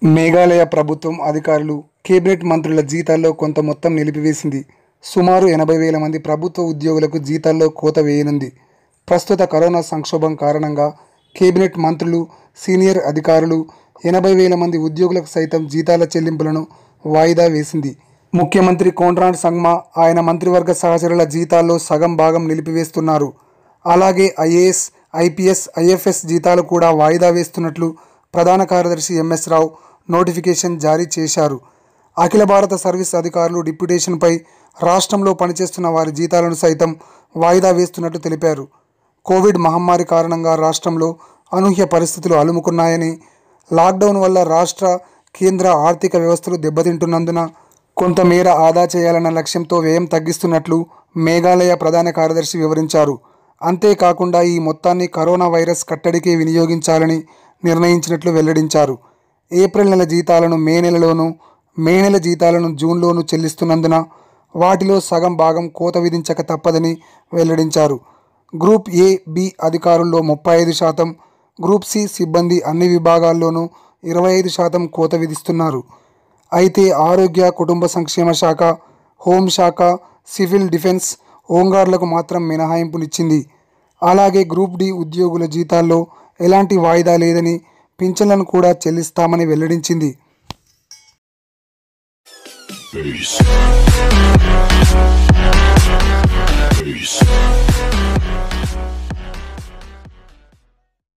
మేఘాలయ ప్రభుత్వం అధికారులు కేబినెట్ మంత్రుల జీతాల్లో కొంత మొత్తం నిలిపివేసింది సుమారు ఎనభై వేల మంది ప్రభుత్వ ఉద్యోగులకు జీతాల్లో కోత వేయనుంది ప్రస్తుత కరోనా సంక్షోభం కారణంగా కేబినెట్ మంత్రులు సీనియర్ అధికారులు ఎనభై వేల మంది ఉద్యోగులకు సైతం జీతాల చెల్లింపులను వాయిదా వేసింది ముఖ్యమంత్రి కోండ్రాన్ సంగ్మా ఆయన మంత్రివర్గ సహచరుల జీతాల్లో సగం భాగం నిలిపివేస్తున్నారు అలాగే ఐఏఎస్ ఐపీఎస్ ఐఎఫ్ఎస్ జీతాలు కూడా వాయిదా వేస్తున్నట్లు ప్రధాన కార్యదర్శి ఎంఎస్ రావు నోటిఫికేషన్ జారీ చేశారు అఖిల భారత సర్వీస్ అధికారులు డిప్యుటేషన్పై రాష్ట్రంలో పనిచేస్తున్న వారి జీతాలను సైతం వాయిదా వేస్తున్నట్టు తెలిపారు కోవిడ్ మహమ్మారి కారణంగా రాష్ట్రంలో అనూహ్య పరిస్థితులు అలుముకున్నాయని లాక్డౌన్ వల్ల రాష్ట్ర కేంద్ర ఆర్థిక వ్యవస్థలు దెబ్బతింటున్నందున కొంతమేర ఆదా చేయాలన్న లక్ష్యంతో వ్యయం తగ్గిస్తున్నట్లు మేఘాలయ ప్రధాన కార్యదర్శి వివరించారు అంతేకాకుండా ఈ మొత్తాన్ని కరోనా వైరస్ కట్టడికి వినియోగించాలని నిర్ణయించినట్లు వెల్లడించారు ఏప్రిల్ నెల జీతాలను మే నెలలోనూ మే నెల జీతాలను జూన్లోనూ చెల్లిస్తున్నందున వాటిలో సగం భాగం కోత విధించక తప్పదని వెల్లడించారు గ్రూప్ ఏ బి అధికారుల్లో ముప్పై ఐదు శాతం గ్రూప్ సి సిబ్బంది అన్ని విభాగాల్లోనూ ఇరవై ఐదు శాతం కోత విధిస్తున్నారు అయితే ఆరోగ్య కుటుంబ సంక్షేమ శాఖ హోంశాఖ సివిల్ డిఫెన్స్ హోంగార్డులకు మాత్రం మినహాయింపునిచ్చింది అలాగే గ్రూప్ డి ఉద్యోగుల జీతాల్లో ఎలాంటి వాయిదా లేదని పింఛన్లను కూడా చెల్లిస్తామని వెల్లడించింది Peace. Peace.